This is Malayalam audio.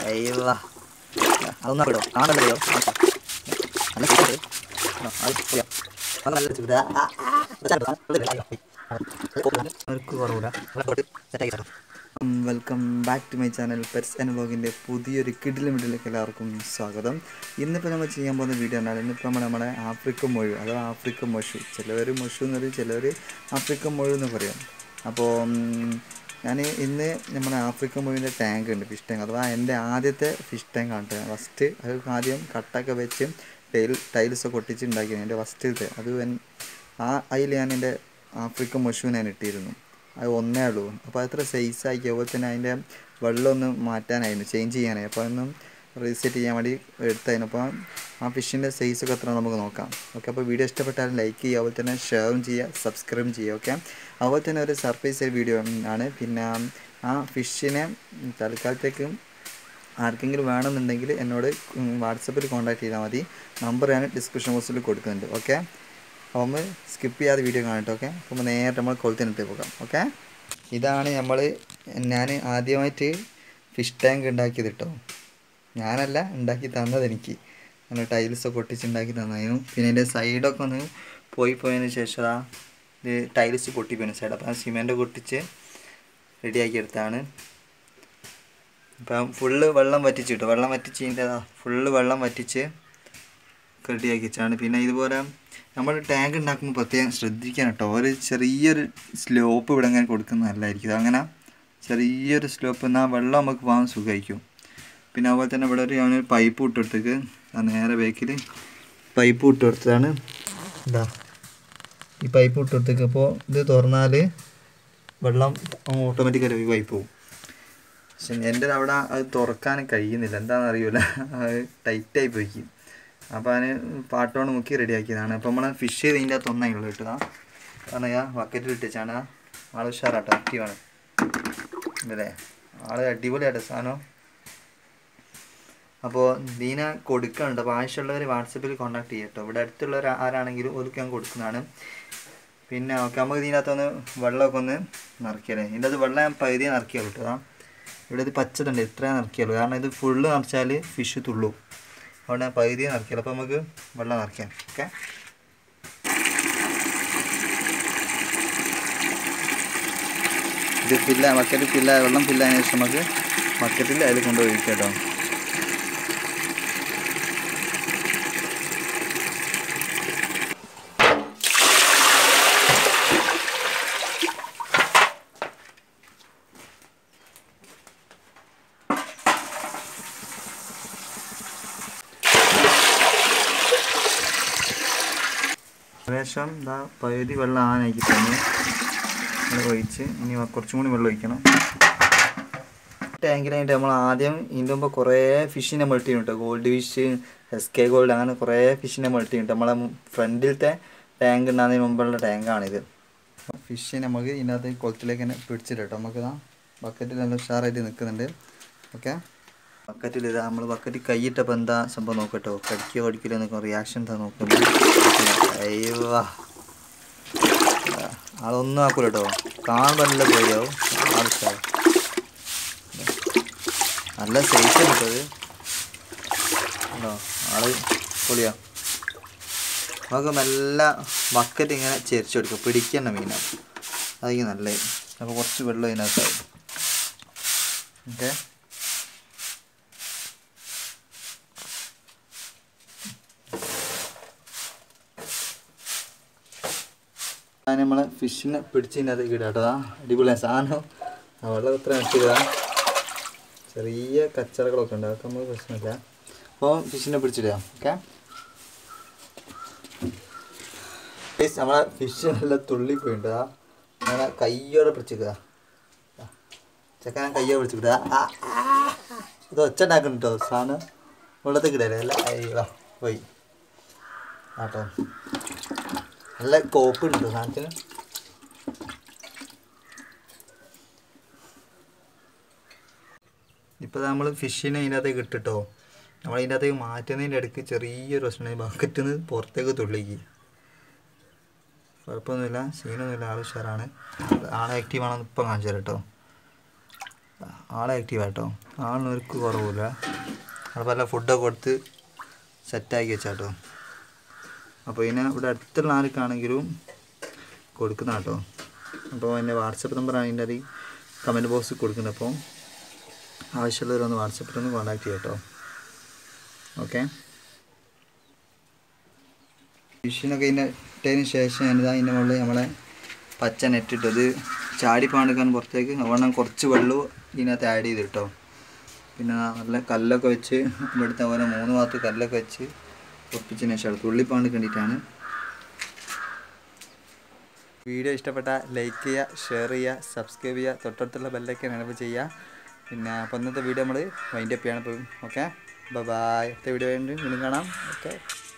അയ്യവാ അതൊന്നും വിടോ കാണല്ലോ നല്ല സുഖമുണ്ട്. ആ, അത് ശരിയാ. അത് നല്ല സുഖം. ആ, ആ, ആ. വെച്ചാലോ, ആ, ഉള്ളിൽ അയ്യോ. അവർക്ക് കുറവില്ല സെറ്റാക്കി തരാം welcome back to my channel pets and വ്ളോഗിൻ്റെ പുതിയൊരു കിടിലും വീട്ടിലേക്ക് എല്ലാവർക്കും സ്വാഗതം ഇന്നിപ്പോൾ നമ്മൾ ചെയ്യാൻ പോകുന്ന വീഡിയോ ആണ് ഇന്നിപ്പോൾ നമ്മൾ നമ്മുടെ ആഫ്രിക്കൻ മൊഴു അഥവാ ആഫ്രിക്കൻ മൊഷു ചിലവർ മൊഷു എന്ന് പറയും ചിലവർ ആഫ്രിക്കൻ മൊഴു എന്ന് പറയും അപ്പോൾ ഞാൻ ഇന്ന് നമ്മുടെ ആഫ്രിക്കൻ മൊഴിൻ്റെ ടാങ്ക് ഉണ്ട് ഫിഷ് ടാങ്ക് അഥവാ എൻ്റെ ആദ്യത്തെ ഫിഷ് ടാങ്ക് ആണ് ട്ടോ. ഫസ്റ്റ് അത് ആദ്യം കട്ടൊക്കെ വെച്ച് ടൈൽ ടൈൽസൊക്കെ ഒട്ടിച്ച് ഉണ്ടാക്കിയത് എൻ്റെ ഫസ്റ്റത്തെ അത് എൻ- ആ അതിൽ ഞാൻ എൻ്റെ ആഫ്രിക്കൻ മൊഷു ഞാൻ ഇട്ടിരുന്നു അത് ഒന്നേ ഉള്ളൂ അപ്പോൾ അത്ര സൈസ് ആക്കി അതുപോലെ തന്നെ അതിൻ്റെ വെള്ളം ഒന്ന് മാറ്റാനായിരുന്നു ചേഞ്ച് ചെയ്യാനായി അപ്പോൾ അതൊന്നും റീസെറ്റ് ചെയ്യാൻ വേണ്ടി എടുത്തായിരുന്നു അപ്പോൾ ആ ഫിഷിൻ്റെ സൈസൊക്കെ എത്ര നമുക്ക് നോക്കാം ഓക്കെ അപ്പോൾ വീഡിയോ ഇഷ്ടപ്പെട്ടാൽ ലൈക്ക് ചെയ്യുക അതുപോലെ തന്നെ ഷെയറും ചെയ്യുക സബ്സ്ക്രൈബും ചെയ്യുക ഓക്കെ അതുപോലെ തന്നെ ഒരു സർപ്രൈസ് വീഡിയോ ആണ് പിന്നെ ആ ഫിഷിനെ തൽക്കാലത്തേക്ക് ആർക്കെങ്കിലും വേണമെന്നുണ്ടെങ്കിൽ എന്നോട് വാട്സപ്പിൽ കോൺടാക്ട് ചെയ്താൽ മതി നമ്പർ ഞാൻ ഡിസ്ക്രിപ്ഷൻ ബോക്സിൽ കൊടുക്കുന്നുണ്ട് ഓക്കെ അപ്പോൾ നമ്മൾ സ്കിപ്പ് ചെയ്യാതെ വീഡിയോ കാണട്ടെ ഓക്കെ അപ്പോൾ നേരെ നമ്മൾ കൊളുത്തിനിട്ട് പോകാം ഓക്കെ ഇതാണ് നമ്മൾ ഞാൻ ആദ്യമായിട്ട് ഫിഷ് ടാങ്ക് ഉണ്ടാക്കിയത് കേട്ടോ ഞാനല്ല ഉണ്ടാക്കി തന്നത് എനിക്ക് അങ്ങനെ ടൈൽസൊക്കെ ഒട്ടിച്ച് ഉണ്ടാക്കി തന്നായിരുന്നു പിന്നെ അതിൻ്റെ സൈഡൊക്കെ ഒന്ന് പോയി പോയതിന് ശേഷം ആ ഇത് ടൈൽസ് പൊട്ടിപ്പോയിന് സൈഡ് അപ്പോൾ ആ സിമെൻ്റ് ഒട്ടിച്ച് റെഡിയാക്കി എടുത്താണ് ഇപ്പം ഫുള്ള് വെള്ളം വറ്റിച്ച് കിട്ടും വെള്ളം വറ്റിച്ച് കഴിഞ്ഞാൽ ഫുള്ള് വെള്ളം വറ്റിച്ച് റെഡിയാക്കി വെച്ചാണ് പിന്നെ ഇതുപോലെ നമ്മൾ ടാങ്ക് ഉണ്ടാക്കുമ്പോൾ പ്രത്യേകം ശ്രദ്ധിക്കണം കേട്ടോ ഒരു ചെറിയൊരു സ്ലോപ്പ് ഇവിടെ അങ്ങനെ കൊടുക്കുന്നത് നല്ലതായിരിക്കും അങ്ങനെ ചെറിയൊരു സ്ലോപ്പ് എന്നാൽ വെള്ളം നമുക്ക് പോകാൻ സുഖമായിരിക്കും പിന്നെ അതുപോലെ തന്നെ ഇവിടെ ഒരു ഞാനൊരു പൈപ്പ് ഇട്ടെടുത്തേക്ക് ആ നേരെ ബേക്കിൽ പൈപ്പ് ഇട്ടെടുത്തതാണ് എന്താ ഈ പൈപ്പ് ഇട്ടെടുത്തേക്ക് അപ്പോൾ ഇത് തുറന്നാൽ വെള്ളം ഓട്ടോമാറ്റിക്കായിട്ട് പൈപ്പ് പോകും പക്ഷെ എൻ്റെ അവിടെ അത് തുറക്കാൻ കഴിയുന്നില്ല എന്താണെന്ന് അറിയില്ല അത് ടൈറ്റായി പോയിക്കും അപ്പോൾ അതിന് പാട്ടോണ്ട് മുക്കി റെഡിയാക്കിയതാണ് അപ്പോൾ നമ്മൾ ഫിഷ് ചെയ്ത് ഇതിൻ്റെ അകത്ത് ഒന്നായി ഉള്ളു കിട്ടുക കാരണം ഞാൻ ബക്കറ്റിൽ ഇട്ടിച്ചാണ് ആൾ ഉഷാറാട്ടോ ആക്റ്റീവാണ് അല്ലേ ആൾ അടിപൊളിയായിട്ട് സാധനം അപ്പോൾ ദീന കൊടുക്കുന്നുണ്ട് അപ്പോൾ ആവശ്യമുള്ളവർ വാട്സപ്പിൽ കോൺടാക്ട് ചെയ്യട്ടോ ഇവിടെ അടുത്തുള്ളവർ ആരാണെങ്കിലും ഒതുക്കി ഞാൻ കൊടുക്കുന്നതാണ് പിന്നെ ഓക്കെ നമുക്ക് ഇതിനകത്തൊന്ന് വെള്ളമൊക്കെ ഒന്ന് നിറയ്ക്കല്ലേ ഇതിൻ്റെ അത് വെള്ളം ഞാൻ പകുതി നിറക്കിയുള്ളൂ കേട്ടോ ഇവിടെ ഇത് പച്ചതുണ്ട് ഇത്രയും നിറക്കിയുള്ളൂ കാരണം ഇത് ഫുള്ള് നിറച്ചാൽ ഫിഷ് തുള്ളൂ അതുകൊണ്ട് ഞാൻ പകുതി നിറക്കിയുള്ളൂ അപ്പോൾ നമുക്ക് വെള്ളം നിറയ്ക്കാം ഓക്കെ ഇത് ഫില്ല ബക്കറ്റ് ഫില്ല വെള്ളം ഫില്ലായതിനു ശേഷം നമുക്ക് ബക്കറ്റിൽ അതിൽ കൊണ്ട് ഒഴിക്കാം കേട്ടോ ഏകദേശം ഇതാ പകുതി വെള്ളം ആനാക്കി തന്നു അത് ഒഴിച്ച് ഇനി കുറച്ചും കൂടി വെള്ളം ഒഴിക്കണം ടാങ്കിലായിട്ട് നമ്മൾ ആദ്യം ഇതിൻ്റെ മുമ്പ് കുറേ ഫിഷിനെ മെൾട്ടിയുണ്ട് gold fish S K gold അങ്ങനെ കുറേ ഫിഷിനെ മെൾട്ടിയുണ്ട് നമ്മളെ ഫ്രണ്ടിലത്തെ ടാങ്ക് ഉണ്ടാകുന്നതിന് മുമ്പുള്ള ടാങ്കാണിത് ഫിഷ് നമുക്ക് ഇതിനകത്ത് കുളത്തിലേക്ക് തന്നെ പിടിച്ചിട്ട് കേട്ടോ നമുക്ക് ഇതാ ബക്കറ്റിൽ നല്ല ഉഷാറായിട്ട് നിൽക്കുന്നുണ്ട് ഓക്കെ ബക്കറ്റിൽ ഇതാ നമ്മൾ ബക്കറ്റ് കൈയിട്ടപ്പോൾ എന്താ സംഭവം നോക്കട്ടോ കടിക്കോ കടിക്കില്ല എന്നൊക്കെ റിയാക്ഷൻ എന്താ നോക്കുന്നത് അയ്യോ അതൊന്നും ആക്കൂല കേട്ടോ കാണുമ്പോൾ നല്ല പേടിയാവും ആവശ്യമാണ് നല്ല സൈസ് കിട്ടത് ഉണ്ടോ ആള് പൊളിയാ നമുക്ക് നല്ല ബക്കറ്റ് ഇങ്ങനെ ചെരിച്ചു കൊടുക്കുക പിടിക്കേണ്ട മീനാണ് അതായിരിക്കും നല്ലത് അപ്പോൾ കുറച്ച് വെള്ളം ഇതിനകത്താവും ഓക്കെ ഞാൻ നമ്മളെ ഫിഷിനെ പിടിച്ചതിനകത്ത് ഇടാട്ടോ അടിപൊളിയ സാധനം ആ വെള്ളം എത്ര നട്ടില്ല ചെറിയ കച്ചറകളൊക്കെ ഉണ്ട് അതൊക്കെ നമുക്ക് പ്രശ്നമില്ല അപ്പോൾ ഫിഷിനെ പിടിച്ചിടുക ഓക്കെ നമ്മളെ ഫിഷ് നല്ല തുള്ളി പോയിട്ടുണ്ട് അങ്ങനെ കയ്യോടെ പിടിച്ചിക്കുക ചെക്കാൻ കയ്യോടെ പിടിച്ചിടുക ഇത് ഒച്ച ഉണ്ടാക്കുന്നുണ്ട് കേട്ടോ സാധനം വെള്ളത്തിൽ കിടല്ലേ അല്ല അയ്യോ പോയി ആട്ടോ നല്ല കോപ്പ് ഉണ്ട് സാധനത്തിന് ഇപ്പോൾ നമ്മൾ ഫിഷിനെ ഇതിനകത്തേക്ക് ഇട്ടിട്ടോ നമ്മൾ ഇതിൻ്റെ അകത്തേക്ക് മാറ്റുന്നതിൻ്റെ ഇടയ്ക്ക് ചെറിയൊരു പ്രശ്നം ബക്കറ്റിൽ നിന്ന് പുറത്തേക്ക് തുള്ളിക്ക് കുഴപ്പമൊന്നുമില്ല സീനൊന്നുമില്ല ആൾ ഉഷാറാണ് ആൾ ആക്റ്റീവ് ആണെന്ന് ഇപ്പം കാണിച്ചു തരാം കേട്ടോ ആളെ ആക്റ്റീവ് ആട്ടോ ആളിനൊരുക്ക് കുറവില്ല അവിടെ പല ഫുഡൊക്കെ കൊടുത്ത് സെറ്റാക്കി വെച്ചാട്ടോ അപ്പോൾ ഇതിനെ ഇവിടെ അടുത്തുള്ള ആർക്കാണെങ്കിലും കൊടുക്കുന്ന കേട്ടോ അപ്പോൾ എൻ്റെ വാട്സപ്പ് നമ്പറാണ് അതിൻ്റെ അത് കമൻറ്റ് ബോക്സിൽ കൊടുക്കുന്നത് അപ്പോൾ ആവശ്യമുള്ളവരൊന്ന് വാട്സപ്പിലൊന്ന് കോൺടാക്ട് ചെയ്യാം കേട്ടോ ഓക്കെ ഫിഷിനൊക്കെ ഇതിൻ്റെ ഇട്ടതിന് ശേഷം ഞാനിതാ അതിൻ്റെ മുകളിൽ നമ്മളെ പച്ച നെറ്റിട്ടത് ചാടി പാണ്ടിക്കാൻ പുറത്തേക്ക് അതുകൊണ്ട് കുറച്ച് വെള്ളവും ഇതിനകത്ത് ആഡ് ചെയ്ത് കേട്ടോ പിന്നെ നല്ല കല്ലൊക്കെ വെച്ച് ഇവിടുത്തെ പോലെ മൂന്ന് ഭാഗത്ത് കല്ലൊക്കെ വെച്ച് ഒപ്പിച്ചതിന് ശേഷം തുള്ളിപ്പാണ്ട് കണ്ടിട്ടാണ് വീഡിയോ ഇഷ്ടപ്പെട്ട ലൈക്ക് ചെയ്യുക ഷെയർ ചെയ്യുക സബ്സ്ക്രൈബ് ചെയ്യുക തൊട്ടടുത്തുള്ള ബെല്ലൊക്കെ നിലവ് ചെയ്യുക പിന്നെ അപ്പോൾ ഇന്നത്തെ വീഡിയോ നമ്മൾ വൈൻഡപ്പ് ചെയ്യണം ഇപ്പം ഓക്കെ ബൈ അടുത്ത വീഡിയോ വീണ്ടും വീണ്ടും കാണാം ഓക്കെ